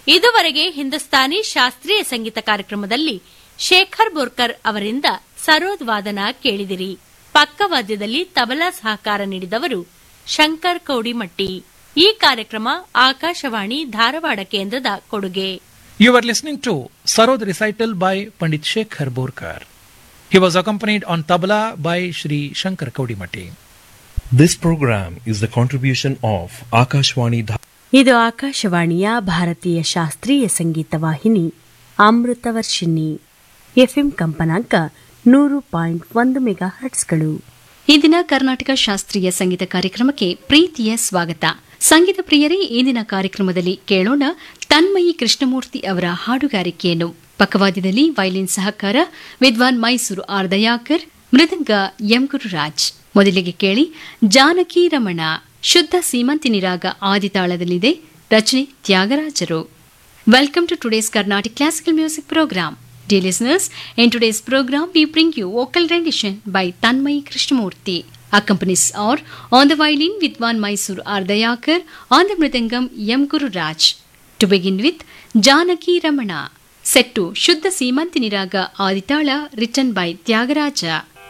ಇದುವರೆಗೆ ಹಿಂದೂಸ್ತಾನಿ ಶಾಸ್ತ್ರೀಯ ಸಂಗೀತ ಕಾರ್ಯಕ್ರಮದಲ್ಲಿ ಶೇಖರ್ ಬೋರ್ಕರ್ ಅವರಿಂದ ಸರೋದ್ ವಾದನ ಕೇಳಿದಿರಿ ಪಕ್ಕವಾದ್ಯದಲ್ಲಿ ತಬಲಾ ಸಹಕಾರ ನೀಡಿದವರು ಶಂಕರ್ ಕೌಡಿಮಟ್ಟಿ ಈ ಕಾರ್ಯಕ್ರಮ ಆಕಾಶವಾಣಿ ಧಾರವಾಡ ಕೇಂದ್ರದ ಕೊಡುಗೆ You were listening to Sarod recital by Pandit Shekhar Borkar. He was accompanied on tabla by Shri Shankar Kaudimati. This program is the contribution of Akashwani Dha- ಇದು ಆಕಾಶವಾಣಿಯ ಭಾರತೀಯ ಶಾಸ್ತ್ರೀಯ ಸಂಗೀತ ವಾಹಿನಿ ಅಮೃತವರ್ಷಿಣಿ ಎಫ್ಎಂ ಕಂಪನಾಂಕ ನೂರು ಪಾಯಿಂಟ್ ಒಂದು ಮೆಗಾ ಹರ್ಟ್ಸ್ಗಳು ಈ ದಿನ ಕರ್ನಾಟಕ ಶಾಸ್ತ್ರೀಯ ಸಂಗೀತ ಕಾರ್ಯಕ್ರಮಕ್ಕೆ ಪ್ರೀತಿಯ ಸ್ವಾಗತ ಸಂಗೀತ ಪ್ರಿಯರೇ ಈ ದಿನ ಕಾರ್ಯಕ್ರಮದಲ್ಲಿ ಕೇಳೋಣ ತನ್ಮಯಿ ಕೃಷ್ಣಮೂರ್ತಿ ಅವರ ಹಾಡುಗಾರಿಕೆಯನ್ನು ಪಕ್ಕವಾದ್ಯದಲ್ಲಿ ವೈಲಿನ್ ಸಹಕಾರ ವಿದ್ವಾನ್ ಮೈಸೂರು ಆರ್ ದಯಾಕರ್ ಮೃದಂಗ ಎಂ ಗುರುರಾಜ್ ಮೊದಲಿಗೆ ಕೇಳಿ ಜಾನಕಿ ರಮಣ ಶುದ್ಧ ಸೀಮಂತಿನಿ ರಾಗ ಆದಿತಾಳದಲ್ಲಿದೆ ರಚನೆ ತ್ಯಾಗರಾಜರು Welcome to today's Carnatic Classical Music Program. Dear listeners, in today's program we bring you vocal rendition by Tanmay Krishnamurti. Accompanies are on the violin Vidwan Mysore R. Dayakar, on the mridangam M. Guru Raj. To begin with, Janaki Ramana, set to Shuddha Simantini Raga Aditala written by Tyagaraja.